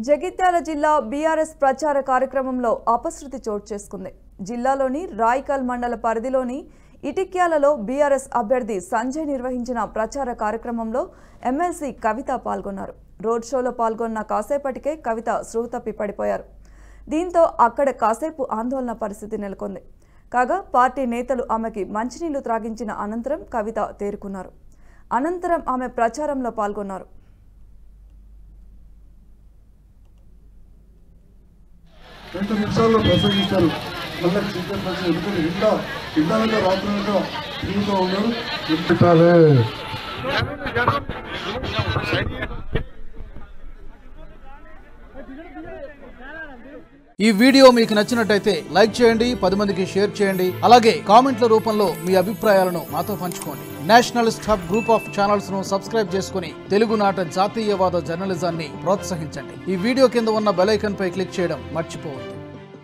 జగిత్యాల జిల్లా బీఆర్ఎస్ ప్రచార కార్యక్రమంలో అపశృతి చోటు చేసుకుంది జిల్లాలోని రాయికల్ మండల పరిధిలోని ఇటిక్యాలలో బీఆర్ఎస్ అభ్యర్థి సంజయ్ నిర్వహించిన ప్రచార కార్యక్రమంలో ఎమ్మెల్సీ కవిత పాల్గొన్నారు రోడ్ షోలో పాల్గొన్న కాసేపటికే కవిత స్పృహ తప్పి పడిపోయారు దీంతో అక్కడ కాసేపు ఆందోళన పరిస్థితి నెలకొంది కాగా పార్టీ నేతలు ఆమెకి మంచినీళ్లు త్రాగించిన అనంతరం కవిత తేరుకున్నారు అనంతరం ఆమె ప్రచారంలో పాల్గొన్నారు రెండు నిమిషాల్లో ప్రసంగిస్తారు మళ్ళీ చికెన్ ప్రశ్న ఎందుకంటే ఇంట్లో ఇంట్లో రాత్రులతో ఫ్రీగా ఉన్నారు పెట్టాలి ఈ వీడియో మీకు నచ్చినట్టయితే లైక్ చేయండి పది మందికి షేర్ చేయండి అలాగే కామెంట్ల రూపంలో మీ అభిప్రాయాలను మాతో పంచుకోండి nationalist hub group of channels ను సబ్స్క్రైబ్ చేసుకుని తెలుగునాట జాతీయవాద జర్నలిజాన్ని ప్రోత్సహించండి ఈ వీడియో కింద ఉన్న బెల్ ఐకాన్ పై క్లిక్ చేయడం మర్చిపోవద్దు